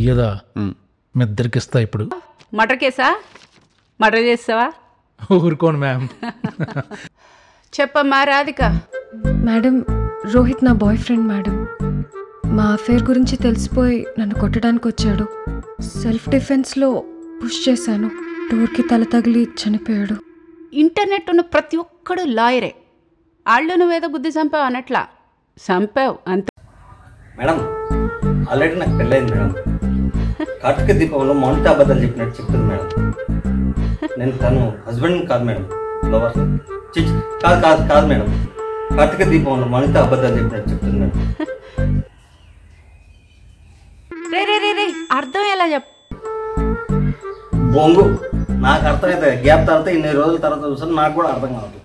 ఇయ్యదా మీ ఇద్దరికి ఇస్తా ఇప్పుడు మటర్ కేసా మటర్ చేస్తావా ఊరుకోను మ్యామ్ చెప్పమ్మా రాధిక మేడం రోహిత్ నా బాయ్ ఫ్రెండ్ మేడం మా అఫేర్ గురించి తెలిసిపోయి నన్ను కొట్టడానికి వచ్చాడు సెల్ఫ్ డిఫెన్స్లో పుష్ చేశాను డోర్కి తల తగిలి చనిపోయాడు ఇంటర్నెట్ ఉన్న ప్రతి ఒక్కడు లాయరే ఆళ్ళు నువ్వేదో బుద్ధి చంపావు అనట్లా చంపావు అంత మేడం ఆల్రెడీ నాకు పెళ్ళైంది మేడం కార్తీక దీపంలో మౌనిత అబద్ధాలు చెప్పినట్టు చెప్తుంది మేడం నేను తను హస్బెండ్ కాదు మేడం లవర్ చిచ్ కాదు కాదు కాదు మేడం కార్తీక దీపంలో మౌనిత అబద్ధాలు చెప్పినట్టు చెప్తుంది మేడం రే రే రే రే అర్థం ఎలా చెప్ బొంగు నాకు అర్థమైతే గ్యాప్ తర్వాత ఇన్ని రోజుల తర్వాత చూసాను నాకు కూడా అర్థం కావట్లేదు